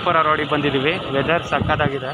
ಚಿಕ್ಕಬಳ್ಳಾಪುರ ರೋಡಿಗೆ ಬಂದಿದ್ದೀವಿ ವೆದರ್ ಸಕ್ಕತ್ತಾಗಿದೆ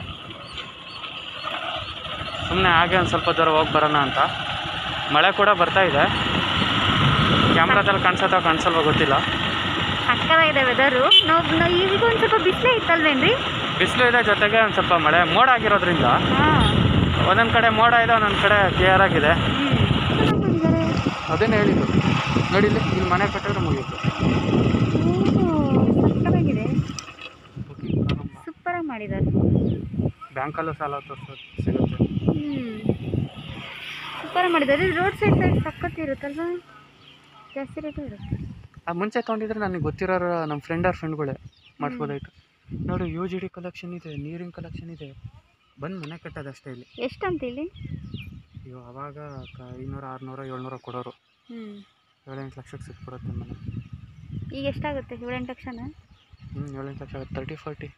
ಸುಮ್ಮನೆ ಹಾಗೆ ಒಂದು ಸ್ವಲ್ಪ ದೂರ ಹೋಗಿ ಬರೋಣ ಅಂತ ಮಳೆ ಕೂಡ ಬರ್ತಾ ಇದೆ ಕ್ಯಾಮ್ರಾದಲ್ಲಿ ಕಾಣಿಸತ್ತೋ ಕಾಣಿಸಲ್ವೋ ಗೊತ್ತಿಲ್ಲ ಸಕ್ಕತ್ತಾಗಿದೆ ವೆದರು ನಾವು ಈಗ ಒಂದು ಸ್ವಲ್ಪ ಬಿಸಿಲೇ ಇತ್ತಲ್ವೇನ್ರಿ ಬಿಸಿಲು ಇದೆ ಜೊತೆಗೆ ಒಂದು ಸ್ವಲ್ಪ ಮಳೆ ಮೋಡ ಆಗಿರೋದ್ರಿಂದ ಹಾಂ ಒಂದೊಂದು ಕಡೆ ಮೋಡ ಇದೆ ಒಂದೊಂದು ಕಡೆ ಕ್ಲಿಯರ್ ಆಗಿದೆ ಮಾಡಿದ್ದಾರೆ ಅದೇನು ಹೇಳಿದ್ದು ನೋಡಿ ಇಲ್ಲಿ ಇಲ್ಲಿ ಮನೆ ಕಟ್ಟಿದ್ರೆ ಮುಗೀತು ಸಕ್ಕತ್ತಾಗಿದೆ ಸೂಪರಾಗಿ ಮಾಡಿದ್ದಾರೆ ಬ್ಯಾಂಕಲ್ಲೂ ಸಾಲ ತೋರಿಸೋದು ಸಿಗುತ್ತೆ ಹ್ಞೂ ಸೂಪರಾಗಿ ಮಾಡಿದ್ದಾರೆ ರೋಡ್ ಸೈಡ್ ಸೈಡ್ ಸಖತ್ ಇರುತ್ತಲ್ವಾ ಜಾಸ್ತಿ ರೇಟು ಇರುತ್ತೆ ಆ ಮುಂಚೆ ತೊಗೊಂಡಿದ್ರೆ ನನಗೆ ಗೊತ್ತಿರೋರು ನಮ್ಮ ಫ್ರೆಂಡ್ ಅವ್ರ ಫ್ರೆಂಡ್ಗಳೇ ಮಾಡಿಸ್ಬೋದಾಯ್ತು ನೋಡಿ ಯು ಜಿ ಡಿ ಕಲೆಕ್ಷನ್ ಇದೆ ನೀರಿನ ಕಲೆಕ್ಷನ್ ಇದೆ ಬಂದು ಮನೆ ಕಟ್ಟೋದಷ್ಟೇ ಇಲ್ಲಿ ಎಷ್ಟಂತ ಇಲ್ಲಿ ಅಯ್ಯೋ ಅವಾಗ ಕ- ಐನೂರು ಆರುನೂರು ಏಳ್ನೂರು ಕೊಡೋರು ಹ್ಞೂ ಏಳೆಂಟು ಲಕ್ಷಕ್ಕೆ ಸಿಕ್ಬಿಡುತ್ತೆ ಮನೆ ಈಗ ಎಷ್ಟಾಗುತ್ತೆ ಏಳೆಂಟು ಲಕ್ಷನ ಹ್ಞೂ ಏಳೆಂಟು ಲಕ್ಷ ತರ್ಟಿ ಫಾರ್ಟಿ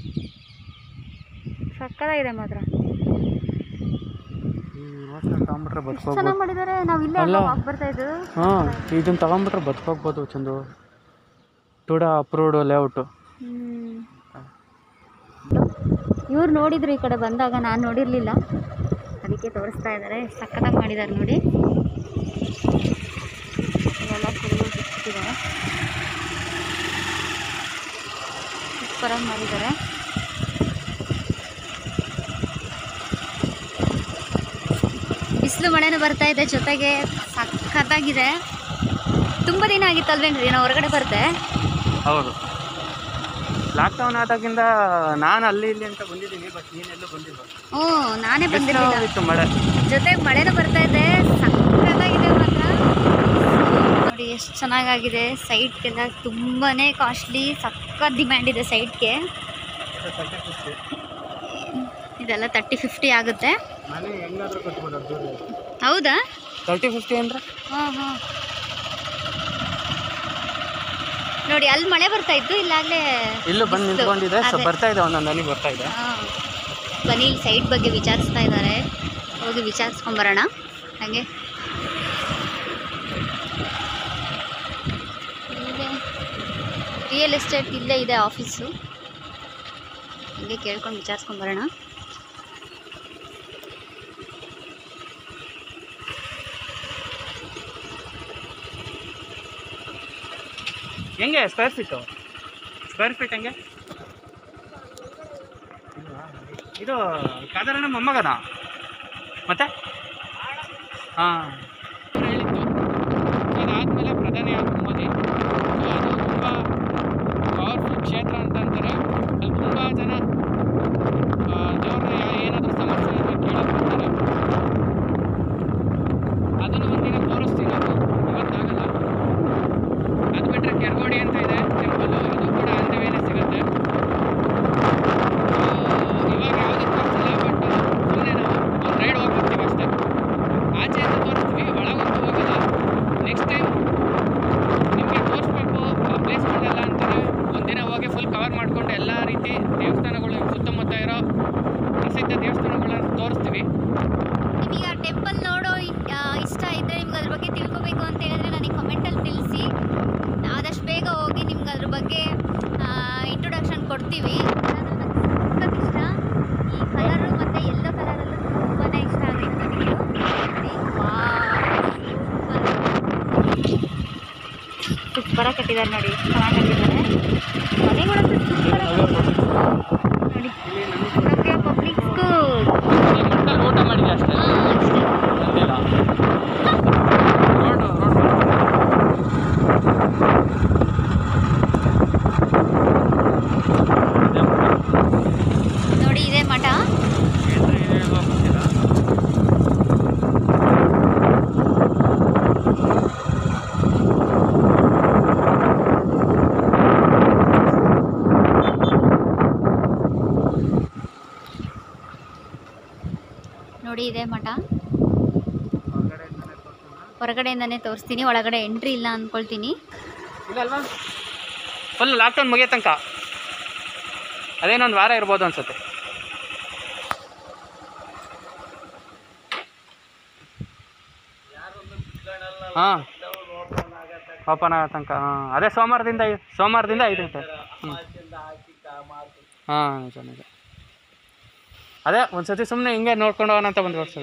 ಸಕ್ಕತ್ತಾಗಿದೆ ಮಾತ್ರ ಈ ವಾಸನೆ ತಗೊಂಬಿಟ್ರೆ ಬದುಕೋಗ್ಬೋದು ಚೆನ್ನಾಗಿ ಮಾಡಿದ್ದಾರೆ ನಾವು ಇಲ್ಲೇ ಅಲ್ಲ. ವಾಕ್ ಬರ್ತಾ ಇದ್ದು ಹಾಂ ಇದನ್ನ ತಗೊಂಬಿಟ್ರೆ ಬದುಕೋಗ್ಬೋದು ಚಂದು ಟೂಡ ಅಪ್ರೂವ್ಡ್ ಲೇಔಟು ಇವ್ರು ನೋಡಿದ್ರು ಈ ಕಡೆ ಬಂದಾಗ ನಾನು ನೋಡಿರಲಿಲ್ಲ ಅದಕ್ಕೆ ತೋರಿಸ್ತಾ ಇದ್ದಾರೆ ಸಕ್ಕತ್ತಾಗಿ ಮಾಡಿದ್ದಾರೆ ನೋಡಿ ಇವೆಲ್ಲ ಫುಲ್ಲು ಬಿಟ್ಟಿದ್ದಾರೆ ಸೂಪರಾಗಿ ಮಾಡಿದ್ದಾರೆ ಬಿಸಿಲು ಮಳೆನೂ ಬರ್ತಾ ಇದೆ ಜೊತೆಗೆ ಸಖತ್ತಾಗಿದೆ ತುಂಬ ದಿನ ಆಗಿತ್ತಲ್ವೇನ್ರಿ ನಾವು ಹೊರಗಡೆ ಬರ್ತೆ ಹೌದು ಲಾಕ್ಡೌನ್ ಆದಾಗಿಂದ ನಾನು ಅಲ್ಲಿ ಇಲ್ಲಿ ಅಂತ ಬಂದಿದ್ದೀನಿ ಬಟ್ ನೀನೆಲ್ಲೂ ಬಂದಿಲ್ಲ ಹ್ಞೂ ನಾನೇ ಬಂದಿರಲಿಲ್ಲ ಇತ್ತು ಮಳೆ ಜೊತೆಗೆ ಮಳೆನೂ ಬರ್ತಾ ಇದೆ ಸಕ್ಕತ್ತಾಗಿದೆ ಮಾತ್ರ ನೋಡಿ ಎಷ್ಟು ಚೆನ್ನಾಗಾಗಿದೆ ಸೈಟ್ಗೆಲ್ಲ ತುಂಬಾ ಕಾಸ್ಟ್ಲಿ ಸಖತ್ ಡಿಮ್ಯಾಂಡ್ ಇದೆ ಸೈಟ್ಗೆ ಇದೆಲ್ಲ ತರ್ಟಿ ಫಿಫ್ಟಿ ಆಗುತ್ತೆ ಮನೆ ಹೆಂಗಾದ್ರೂ ಕಟ್ಬೋದು ಅದ್ದೂರಿ ಹೌದಾ ತರ್ಟಿ ಫಿಫ್ಟಿ ಅಂದ್ರೆ ಹಾಂ ಹಾಂ ನೋಡಿ ಅಲ್ಲಿ ಮಳೆ ಬರ್ತಾ ಇತ್ತು ಇಲ್ಲಾಗಲೇ ಇಲ್ಲೂ ಬಂದು ಬಿಸ್ಲು. ನಿಂತ್ಕೊಂಡಿದೆ ಸೊ ಅದೇ. ಬರ್ತಾ ಇದೆ ಒಂದೊಂದು ಹನಿ ಬರ್ತಾ ಇದೆ ಹಾಂ ಬನ್ನಿ ಇಲ್ಲಿ ಸೈಟ್ ಬಗ್ಗೆ ವಿಚಾರಿಸ್ತಾ ಇದ್ದಾರೆ ಹೋಗಿ ವಿಚಾರಿಸ್ಕೊಂಬರೋಣ ಹಾಗೆ ಇಲ್ಲೇ ರಿಯಲ್ ಎಸ್ಟೇಟ್ ಇಲ್ಲೇ ಇದೆ ಆಫೀಸು ಹಂಗೆ ಕೇಳ್ಕೊಂಡು ವಿಚಾರಿಸ್ಕೊಂಬರೋಣ ಹೆಂಗೆ ಸ್ಕ್ವೇರ್ ಫೀಟು ಸ್ಕ್ವೇರ್ ಫೀಟ್ ಹೆಂಗೆ ಇದು ಕಾದರಣ್ಣ ಮೊಮ್ಮಗನ ಮತ್ತೆ ಹಾಂ ಹೇಳಿದ್ದು ಅದಾದಮೇಲೆ ಪ್ರಧಾನಿ ಆಗೋದು ಮೋದಿ ಸೊ ಅದು ತುಂಬ ಪವರ್ಫುಲ್ ಕ್ಷೇತ್ರ ಅಂತ ಅಂತಾರೆ ಅಲ್ಲಿ ತುಂಬ ಜನ ದೇವ್ರ ಏನಾದರೂ ಸಮಸ್ಯೆ ಇದ್ರೆ ಕೇಳೋಕೆ ಬರ್ತಾರೆ ಅದನ್ನು ಒಂದಿನ ತೋರಿಸ್ತೀನಿ ಅದು ಇವತ್ತಾಗಲ್ಲ ಅದು ಬಿಟ್ಟರೆ ಕೆರ್ಗೋಡಿ ಅಂತ ಇದೆ ಟೆಂಪಲ್ ಅದು ಕೂಡ ಅಂದವೇನೆ ಸಿಗುತ್ತೆ So, ಇವಾಗ ಯಾವುದು ತೋರಿಸಿಲ್ಲ ಬಟ್ ಸುಮ್ಮನೆ ನಾವು ಒಂದು ರೈಡ್ ಹೋಗ್ಬಿಡ್ತೀವಿ ಅಷ್ಟೇ ಆಚೆಯಿಂದ ತೋರಿಸ್ತೀವಿ ಒಳಗಂತೂ ಹೋಗಲ್ಲ ನೆಕ್ಸ್ಟ್ ಟೈಮ್ ನಿಮಗೆ ತೋರಿಸ್ಬೇಕು ಆ ಪ್ಲೇಸ್ಗಳೆಲ್ಲ ಅಂತಾರೆ ಒಂದಿನ ಹೋಗಿ ಫುಲ್ ಕವರ್ ಮಾಡಿಕೊಂಡು ಎಲ್ಲ ರೀತಿ ದೇವಸ್ಥಾನಗಳು ಸುತ್ತಮುತ್ತ ಇರೋ ಪ್ರಸಿದ್ಧ ದೇವಸ್ಥಾನಗಳನ್ನು ತೋರಿಸ್ತೀವಿ ನಿಮಗೆ ಆ ಟೆಂಪಲ್ ನೋಡೋ ಇಷ್ಟ ಇದ್ದರೆ ನಿಮ್ಗೆ ಅದ್ರ ಬಗ್ಗೆ ತಿಳ್ಕೊಬೇಕು ಅಂತ ಹೇಳಿದ್ರೆ ನನಗೆ ಕಮೆಂಟಲ್ಲಿ ತಿಳಿಸಿ ಆದಷ್ಟು ಬೇಗ ಹೋಗಿ ನಿಮ್ಗೆ ಅದ್ರ ಬಗ್ಗೆ ಇಂಟ್ರೊಡಕ್ಷನ್ ಕೊಡ್ತೀವಿ ನನಗೆ ಇಷ್ಟ ಈ ಕಲರು ಮತ್ತು ಎಲ್ಲೋ ಕಲರಲ್ಲೂ ತುಂಬಾ ಇಷ್ಟ ಆಗುತ್ತೆ ನನಗೆ ಸೂಪರಾಗಿ ಕಟ್ಟಿದ್ದಾರೆ ನೋಡಿ ಚೆನ್ನಾಗಿ ಕಟ್ಟಿದ್ದಾರೆ ಮನೆಗಳಂತೂ ಸೂಪರಾಗಿ ನೋಡಿ ಇಲ್ಲಿ ನಮಗೆ ನಮಗೆ ಪಬ್ಲಿಕ್ ಸ್ಕೂಲ್ ಮಟ್ಟಲ್ಲಿ ಊಟ ಮಾಡಿದೆ ಅಷ್ಟೇ ಬಂದಿಲ್ಲ ರೋಡು ರೋಡ್ ನೋಡಿ ಇದೆ ಮಠ ನೋಡಿ ಇದೆ ಮಠ ಹೊರಗಡೆಯಿಂದನೇ ತೋರಿಸ್ತೀನಿ ಒಳಗಡೆ ಎಂಟ್ರಿ ಇಲ್ಲ ಅಂದ್ಕೊಳ್ತೀನಿ ಇದಲ್ವಾ ಫುಲ್ ಲಾಕ್ಡೌನ್ ಮುಗಿಯೋ ತನಕ ಅದೇನೊಂದು ವಾರ ಇರ್ಬೋದು ಅನ್ಸುತ್ತೆ ಹಾಂ ಓಪನ್ ಆಗೋ ತನಕ ಹಾಂ ಅದೇ ಸೋಮವಾರದಿಂದ ಐ- ಸೋಮವಾರದಿಂದ ಐದು ಗಂಟೆ ಹ್ಞೂ ಹಾಂ ನಿಜ ನಿಜ ಅದೇ ಒಂದು ಸತಿ ಸುಮ್ಮನೆ ಹಿಂಗೆ ನೋಡ್ಕೊಂಡು ಹೋಗೋಣ ಅಂತ ಬಂದು ಸರ್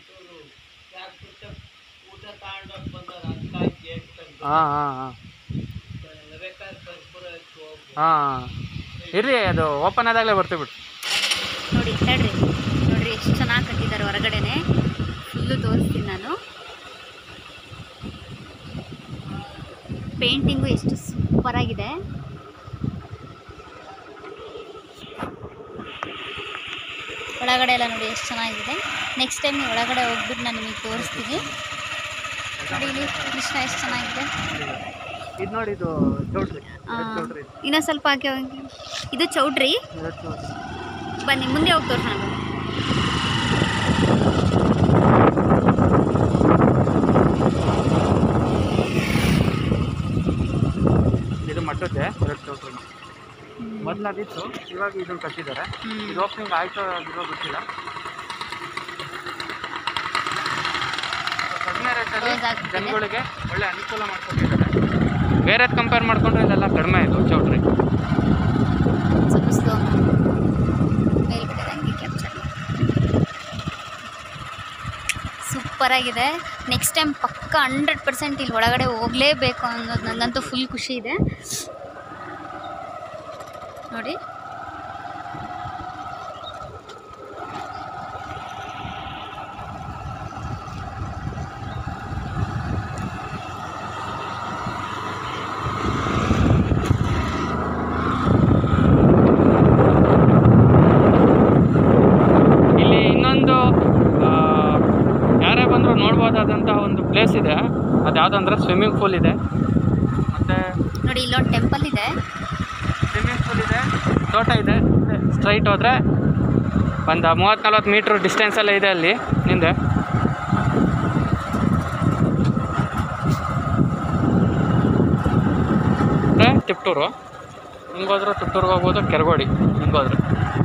ಹಾಂ ಹಾಂ ಹಾಂ ಹಾಂ ಇರ್ರಿ ಅದು ಓಪನ್ ಆದಾಗಲೇ ಬರ್ತೀವಿ ಬಿಟ್ಟು ನೋಡಿ ತಡ್ರಿ ನೋಡ್ರಿ ಎಷ್ಟು ಚೆನ್ನಾಗಿ ಕಟ್ಟಿದ್ದಾರೆ ಹೊರಗಡೆನೆ ಫುಲ್ಲು ತೋರಿಸ್ತೀನಿ ನಾನು ಪೇಂಟಿಂಗು ಎಷ್ಟು ಸೂಪರ್ ಆಗಿದೆ ಒಳಗಡೆ ಎಲ್ಲ ನೋಡಿ ಎಷ್ಟು ಚೆನ್ನಾಗಿದೆ ನೆಕ್ಸ್ಟ್ ಟೈಮ್ ನೀವು ಒಳಗಡೆ ಹೋಗ್ಬಿಟ್ಟು ನಾನು ನಿಮಗೆ ತೋರಿಸ್ತೀನಿ ನೋಡಿ ಇಲ್ಲಿ ಕೃಷ್ಣ ಎಷ್ಟು ಚೆನ್ನಾಗಿದೆ ಇದು ನೋಡಿ ಇದು ಚೌಟ್ರಿ ಆ, ಚೌಟ್ರಿ ಇನ್ನೊಂದು ಸ್ವಲ್ಪ ಹಾಕಿ ಹೋಗಿ ಇದು ಚೌಟ್ರಿ ಇದು ಚೌಟ್ರಿ ಬನ್ನಿ ಮುಂದೆ ಹೋಗಿ ತೋರಿಸೋಣ ಬನ್ನಿ ಇದು ಮಟ್ಟದ್ದೆ ಎರಡು ಚೌಟ್ರಿ ಮೊದಲು ಅದಿತ್ತು ಇವಾಗ ಇದನ್ನು ಕಟ್ಟಿದ್ದಾರೆ ಇದು ಓಪನಿಂಗ್ ಆಯ್ತು ಆಗಿರೋ ಗೊತ್ತಿಲ್ಲ ಕಡಿಮೆ ರೇಟಲ್ಲಿ Close ಆಗ್ಬಿಟ್ಟಿದೆ. ಜನಗಳಿಗೆ ಒಳ್ಳೆ ಅನುಕೂಲ ಮಾಡ್ಕೊಟ್ಟಿದ್ದಾರೆ ಬೇರೆದು ಕಂಪೇರ್ ಮಾಡಿಕೊಂಡ್ರೆ ಇಲ್ಲೆಲ್ಲ ಕಡಿಮೆ ಇದು ಚೌಟ್ರಿ ಸ್ವಲ್ಪ ಸ್ಲೋ ಮೇಲ್ಗಡೆ ಹಂಗೆ ಕ್ಯಾಪ್ಚರ್ ಸೂಪರ್ ಆಗಿದೆ ನೆಕ್ಸ್ಟ್ ಟೈಮ್ ಪಕ್ಕ ಹಂಡ್ರೆಡ್ ಪರ್ಸೆಂಟ್ ಇಲ್ಲಿ ಒಳಗಡೆ ಹೋಗಲೇಬೇಕು ಅನ್ನೋದು ನನಗಂತೂ ಫುಲ್ ಖುಷಿ ಇದೆ ನೋಡಿ ಇಲ್ಲಿ ಇನ್ನೊಂದು ಆ, ಯಾರೇ ಬಂದರೂ ನೋಡ್ಬೋದಾದಂತಹ ಒಂದು ಪ್ಲೇಸ್ ಇದೆ ಅದು ಯಾವುದಂದ್ರೆ ಸ್ವಿಮ್ಮಿಂಗ್ ಪೂಲ್ ಇದೆ ಮತ್ತು ನೋಡಿ ಇಲ್ಲೊಂದು ಟೆಂಪಲ್ ಇದೆ ಸ್ವಿಮ್ಮಿಂಗ್ ಪೂಲ್ ಇದೆ ತೋಟ ಇದೆ ಸ್ಟ್ರೈಟ್ ಹೋದರೆ ಒಂದು ಮೂವತ್ತು ನಲ್ವತ್ತು ಮೀಟ್ರ್ ಡಿಸ್ಟೆನ್ಸಲ್ಲೇ ಇದೆ ಅಲ್ಲಿ ಹಿಂದೆ ಮತ್ತೆ ತಿಪ್ಟೂರು ಹಿಂಗೋದ್ರೆ ತಿಪ್ಟೂರ್ಗೆ ಹೋಗ್ಬೋದು ಕೆರಗೋಡಿ ಹಿಂಗೋದ್ರೆ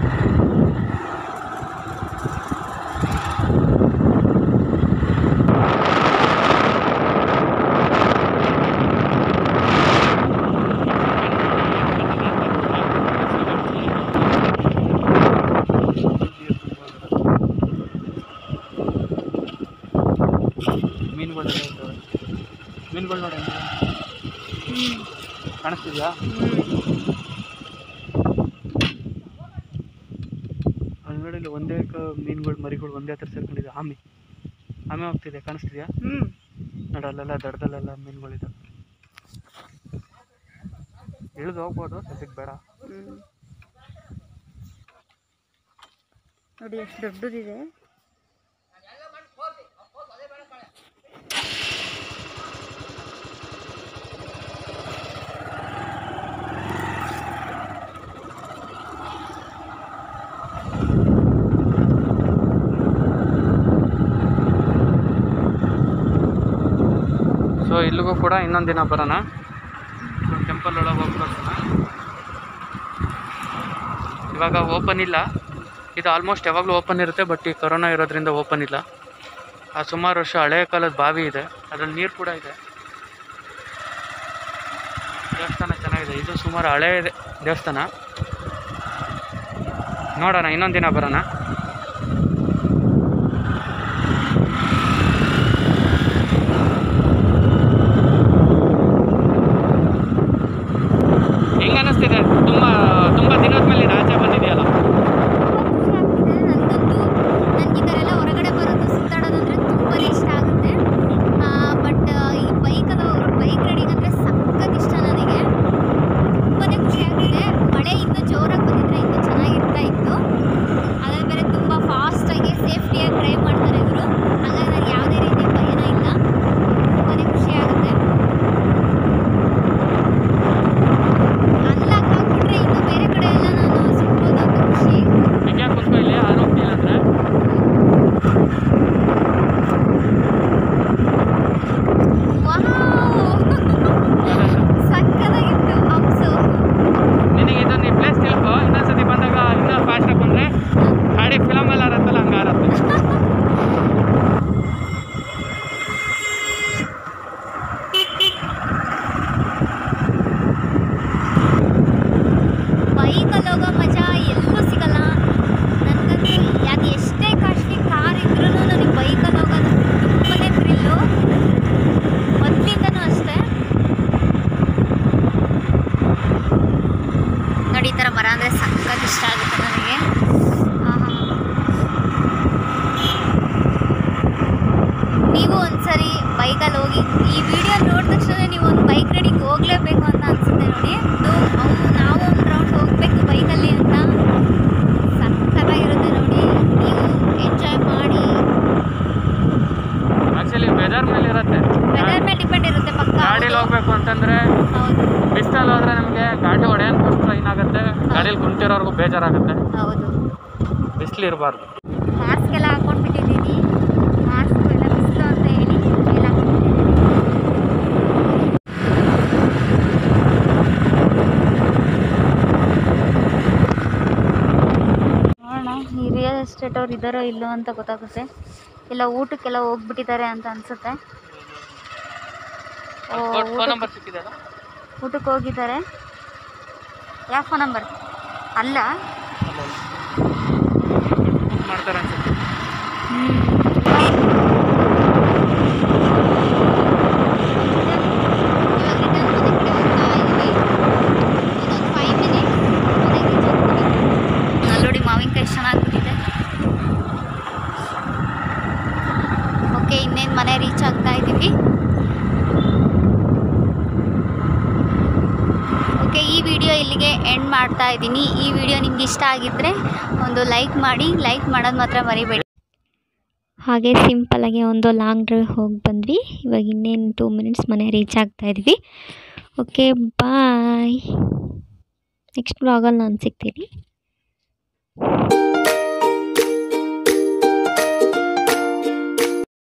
ಮೀನುಗಳು ಮೀನುಗಳು ನೋಡಿ ಕಾಣಿಸ್ತಿದ್ಯಾ ಒಳಗಡೆ ಇಲ್ಲಿ ಒಂದೇ ಕ ಮೀನುಗಳು ಮರಿಗಳು ಒಂದೇ ಹತ್ರ ಸೇರ್ಕೊಂಡಿದೆ ಆಮೆ ಆಮೆ ಹೋಗ್ತಿದೆ ಕಾಣಿಸ್ತಿದ್ಯಾ ಹ್ಞೂ ನೋಡಿ ಅಲ್ಲೆಲ್ಲ ದಡದಲ್ಲೆಲ್ಲ ಮೀನುಗಳಿದೆ ಇಳಿದು ಹೋಗ್ಬೋದು ಸದ್ಯಕ್ಕೆ ಬೇಡ ನೋಡಿ ಎಷ್ಟು ದೊಡ್ಡದಿದೆ ಸೊ ಇಲ್ಲಿಗೂ ಕೂಡ ಇನ್ನೊಂದು ದಿನ ಬರೋಣ ಟೆಂಪಲ್ ಒಳಗೆ ಹೋಗಿ ಬರ್ಸೋಣ ಇವಾಗ ಓಪನ್ ಇಲ್ಲ ಇದು ಆಲ್ಮೋಸ್ಟ್ ಯಾವಾಗಲೂ ಓಪನ್ ಇರುತ್ತೆ ಬಟ್ ಈ ಕೊರೋನಾ ಇರೋದ್ರಿಂದ ಓಪನ್ ಇಲ್ಲ ಆ ಸುಮಾರು ವರ್ಷ ಹಳೆಯ ಕಾಲದ ಬಾವಿ ಇದೆ ಅದರಲ್ಲಿ ನೀರು ಕೂಡ ಇದೆ ದೇವಸ್ಥಾನ ಚೆನ್ನಾಗಿದೆ ಇದು ಸುಮಾರು ಹಳೆ ದೇವಸ್ಥಾನ ನೋಡೋಣ ಇನ್ನೊಂದು ದಿನ ಬರೋಣ ಹೆಂಗ ಅನಿಸ್ತಿದೆ ತುಂಬ ತುಂಬ ದಿನದ ಮೇಲೆ ರಾಜ ಬಂದಿದೆಯಲ್ಲ ನನಗೆ ಈ ಥರ ಎಲ್ಲ ಹೊರಗಡೆ ಬರೋದು ಸುತ್ತಾಡೋದಂದ್ರೆ ತುಂಬಾ ಇಷ್ಟ ಆಗುತ್ತೆ ಬಟ್ ಈ ಬೈಕಲ್ಲಿ ಬೈಕ್ ರೈಡಿಂಗ್ ಅಂದರೆ ಸಖತ್ ಇಷ್ಟ ನನಗೆ ತುಂಬಾ ಖುಷಿ ಆಗ್ತಿದೆ ಮಳೆ ಇನ್ನೂ ಜೋರಾಗಿ ಬಂದಿದ್ರೆ ಇನ್ನೂ ಚೆನ್ನಾಗಿರ್ತಾ ಇತ್ತು ಅದ್ರಲ್ಲಿ ಬೇರೆ ತುಂಬ ಫಾಸ್ಟಾಗಿ ಸೇಫ್ಟಿಯಾಗಿ ಡ್ರೈವ್ ಮಾಡ್ತಾರೆ ಇವರು ಹಾಗಾಗಿ ನನಗೆ ಯಾವುದೇ ರೀತಿ ಭಯನೂ ಇಲ್ಲ ತುಂಬಾ ಖುಷಿ ಆಗುತ್ತೆ ಅನ್ಲಾಕ್ ಆಗ್ಬಿಟ್ರೆ ಇನ್ನು ಬೇರೆ ಕಡೆ ಎಲ್ಲ ನಾನು ಸಿಗ್ಬೋದು ಅಂತ ಖುಷಿ ಹಿಂಗೆ ಕುತ್ಕೊ ಇಲ್ಲಿ ಯಾರು ಹೋಗ್ತಿಲ್ಲ ಅಂದರೆ ಸಕ್ಕದಾಗಿತ್ತು ಹಂಸು ನಿನಗೆ ಇದು ನೀ ಪ್ಲೇಸ್ ತಿಳ್ಕೊ ಇನ್ನೊಂದ್ಸತಿ ಬಂದಾಗ ಇನ್ನೂ ಫಾಸ್ಟಾಗಿ ಬಂದರೆ ಗಾಡಿ ಫಿಲಮ್ ಎಲ್ಲ ಆರತ್ತಲ್ಲ ಹಂಗೆ ಆರತ್ತೆ ಬೈಕಲ್ಲಿ ಹೋಗೋ ಮಜಾ ಚಳಿಲಿ ಕುಂತಿರೋರ್ಗೂ ಬೇಜಾರಾಗುತ್ತೆ ಹೌದು ಬಿಸಿಲು ಇರಬಾರ್ದು ಮಾಸ್ಕ್ ಎಲ್ಲ ಹಾಕೊಂಡ್ಬಿಟ್ಟಿದ್ದೀನಿ ಮಾಸ್ಕ್ ಎಲ್ಲ ಬಿಸಿಲು ಅಂತ ಹೇಳಿ ಎಲ್ಲ ಹಾಕೊಂಡ್ಬಿಟ್ಟಿದ್ದೀನಿ ನೋಡೋಣ ಈ ರಿಯಲ್ ಎಸ್ಟೇಟ್ ಅವ್ರು ಇದ್ದಾರೋ ಇಲ್ಲೋ ಅಂತ ಗೊತ್ತಾಗುತ್ತೆ ಇಲ್ಲ ಊಟಕ್ಕೆಲ್ಲ ಹೋಗ್ಬಿಟ್ಟಿದ್ದಾರೆ ಅಂತ ಅನ್ಸುತ್ತೆ ಓ ಫೋನ್ ಊಟಕ್ಕೆ- ನಂಬರ್ ಸಿಕ್ಕಿದೆ ಊಟಕ್ಕೆ ಹೋಗಿದ್ದಾರೆ ಯಾವ ಫೋನ್ ನಂಬರ್ ಅಲ್ಲ ಬುಕ್ ಮಾಡ್ತಾರೆ ಅನ್ಸುತ್ತೆ ನೋಡಿ ಮಾವಿನಕಾಯಿ ಎಷ್ಟು ಚೆನ್ನಾಗ್ಬಿಟ್ಟಿದೆ ಓಕೆ ಇನ್ನೇನು ಮನೆ ರೀಚ್ ಆಗ್ತಾ ಇದ್ದೀವಿ ಓಕೆ ಈ ವಿಡಿಯೋ ಇಲ್ಲಿಗೆ ಎಂಡ್ ಮಾಡ್ತಾ ಇದ್ದೀನಿ ಈ ವಿಡಿಯೋ ನಿಮ್ಗೆ ಇಷ್ಟ ಆಗಿದ್ದರೆ ಒಂದು ಲೈಕ್ ಮಾಡಿ ಲೈಕ್ ಮಾಡೋದು ಮಾತ್ರ ಮರಿಬೇಡಿ ಹಾಗೆ ಸಿಂಪಲಾಗಿ ಒಂದು ಲಾಂಗ್ ಡ್ರೈವ್ ಹೋಗಿ ಬಂದ್ವಿ ಇವಾಗ ಇನ್ನೇನು ಟೂ ಮಿನಿಟ್ಸ್ ಮನೆ ರೀಚ್ ಆಗ್ತಾ ಇದ್ವಿ ಓಕೆ ಬಾಯ್ ನೆಕ್ಸ್ಟ್ ಬ್ಲಾಗಲ್ಲಿ ನಾನು ಸಿಗ್ತೀನಿ